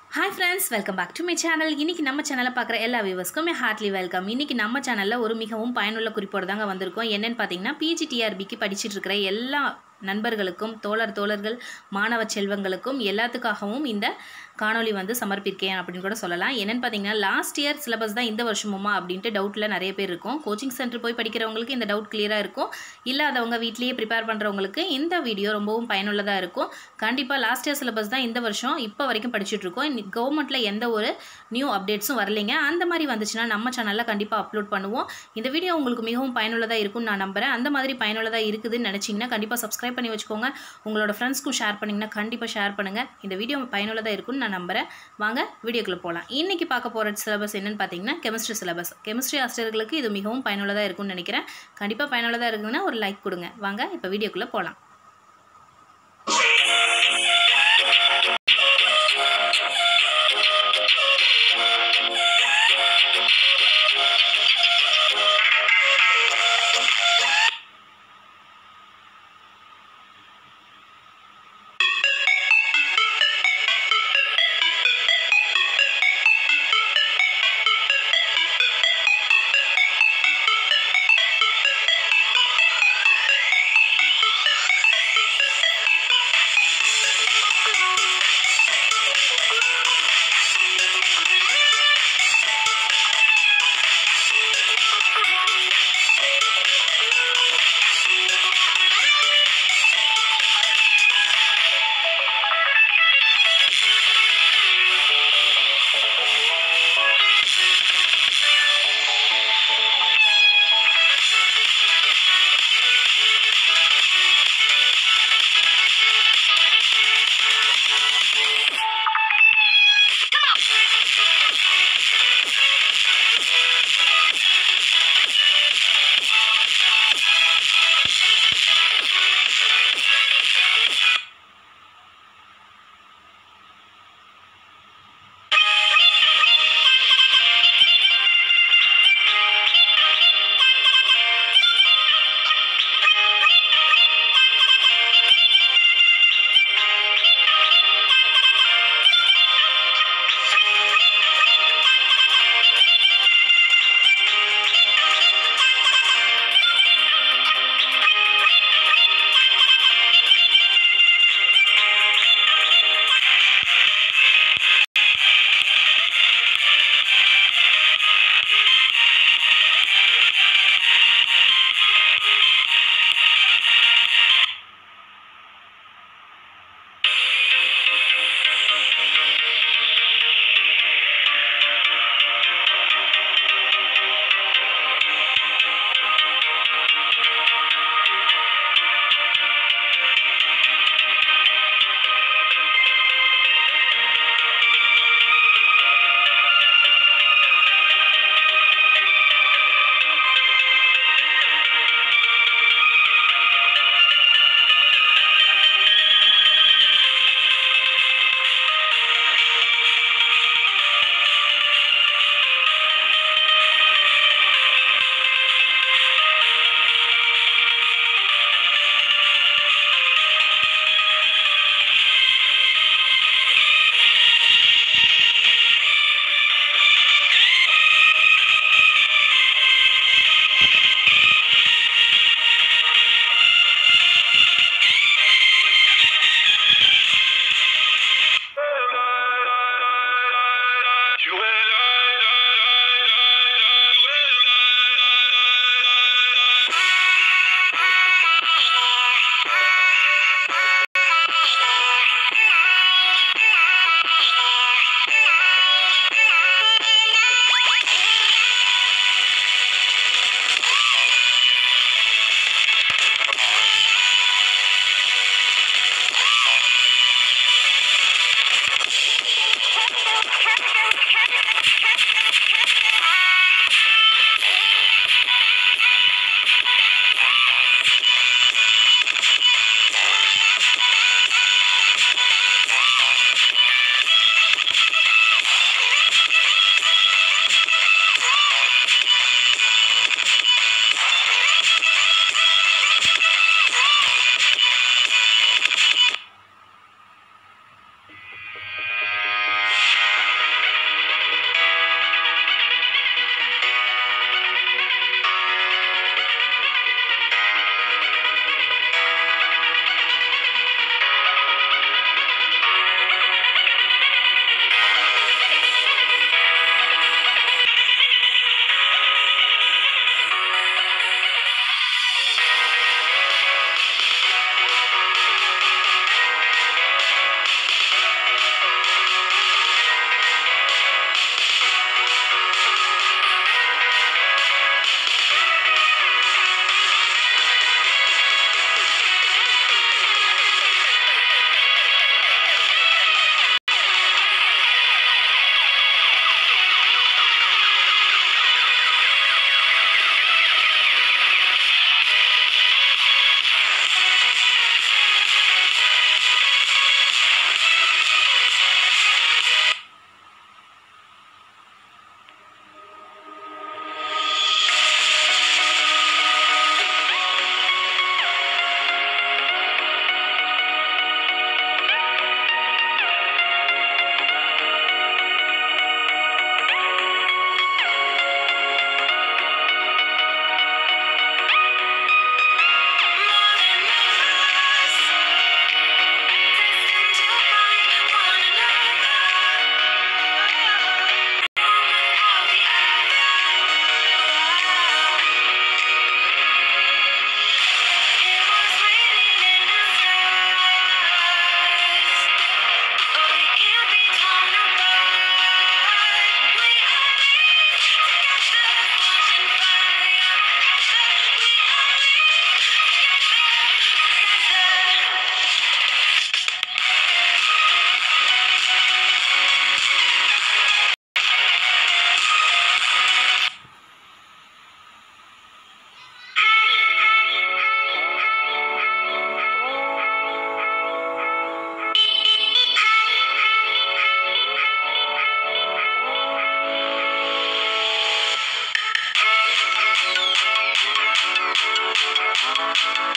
Hi friends welcome back to my channel இன்னைக்கு நம்ம சேனலை பார்க்குற எல்லா வியூவர்ஸ்க்கும் ஹார்ட்லி வெல்கம் இன்னைக்கு நம்ம சேனலில் ஒரு மிகவும் பயனுள்ள குறிப்போடு தாங்க வந்திருக்கோம் என்னன்னு பார்த்தீங்கன்னா பிஜிடிஆர்பிக்கு படிச்சுட்டு இருக்கிற எல்லா நண்பர்களுக்கும் தோழர் தோழர்கள் மாணவ செல்வங்களுக்கும் எல்லாத்துக்காகவும் இந்த காணொளி வந்து சமர்ப்பிக்கேன் அப்படின்னு கூட சொல்லலாம் என்னென்னு பார்த்தீங்கன்னா லாஸ்ட் இயர் சிலபஸ் தான் இந்த வருஷமுமா அப்படின்ட்டு டவுட்டில் நிறைய பேர் இருக்கும் கோச்சிங் சென்டர் போய் படிக்கிறவங்களுக்கு இந்த டவுட் கிளியராக இருக்கும் இல்லாதவங்க வீட்லேயே ப்ரிப்பேர் பண்ணுறவங்களுக்கு இந்த வீடியோ ரொம்பவும் பயனுள்ளதாக இருக்கும் கண்டிப்பாக லாஸ்ட் இயர் சிலபஸ் தான் இந்த வருஷம் இப்போ வரைக்கும் படிச்சுட்டு இருக்கோம் கவர்மெண்ட்டில் எந்த ஒரு நியூ அப்டேட்ஸும் வரலைங்க அந்த மாதிரி வந்துச்சுன்னா நம்ம சேனலில் கண்டிப்பாக அப்லோட் பண்ணுவோம் இந்த வீடியோ உங்களுக்கு மிகவும் பயனுள்ளதாக இருக்கும்னு நான் நம்புகிறேன் அந்த மாதிரி பயனுள்ளதாக இருக்குதுன்னு நினச்சிங்கன்னா கண்டிப்பாக சப்ஸ்கிரைப் பண்ணி வச்சுக்கோங்க உங்களோட ஃப்ரெண்ட்ஸ்க்கும் ஷேர் பண்ணிங்கன்னா கண்டிப்பாக ஷேர் பண்ணுங்கள் இந்த வீடியோ பயனுள்ளதாக இருக்கும்னு நான் நம்புகிறேன் வாங்க வீடியோக்குள்ளே போகலாம் இன்றைக்கி பார்க்க போகிற சிலபஸ் என்னென்னு பார்த்தீங்கன்னா கெமிஸ்ட்ரி சிலபஸ் கெமிஸ்ட்ரி ஆசிரியர்களுக்கு இது மிகவும் பயனுள்ளதாக இருக்கும்னு நினைக்கிறேன் கண்டிப்பாக பயனுள்ளதாக இருக்குதுன்னா ஒரு லைக் கொடுங்க வாங்க இப்போ வீடியோக்குள்ளே போகலாம்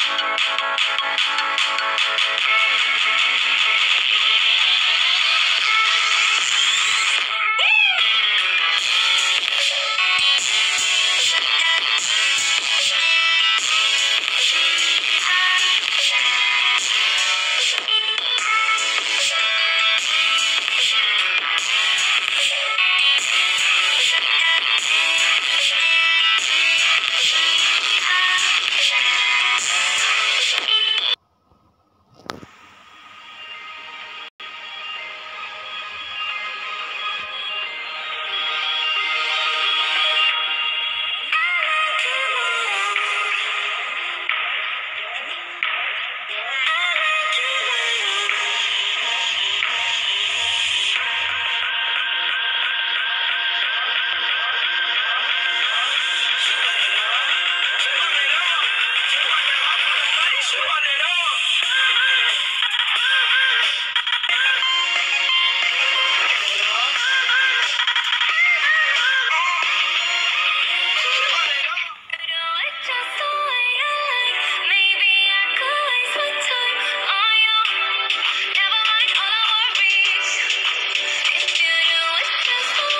Just the way I like. Maybe I could waste my time on you. Never mind all our worries. If you knew it's just the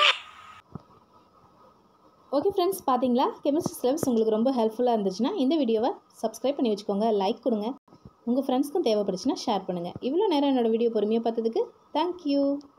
okay friends பார்த்தீங்களா கெமிஸ்ட்ரி சிலபஸ் உங்களுக்கு ரொம்ப ஹெல்ப்ஃபுல்லாக இருந்துச்சுன்னா இந்த வீடியோவை சப்ஸ்கிரைப் பண்ணி வச்சுக்கோங்க லைக் கொடுங்க உங்கள் ஃப்ரெண்ட்ஸ்க்கும் தேவைப்படுச்சுன்னா ஷேர் பண்ணுங்கள் இவ்வளோ நேரம் என்னோடய வீடியோ பொறுமையாக பார்த்ததுக்கு தேங்க்யூ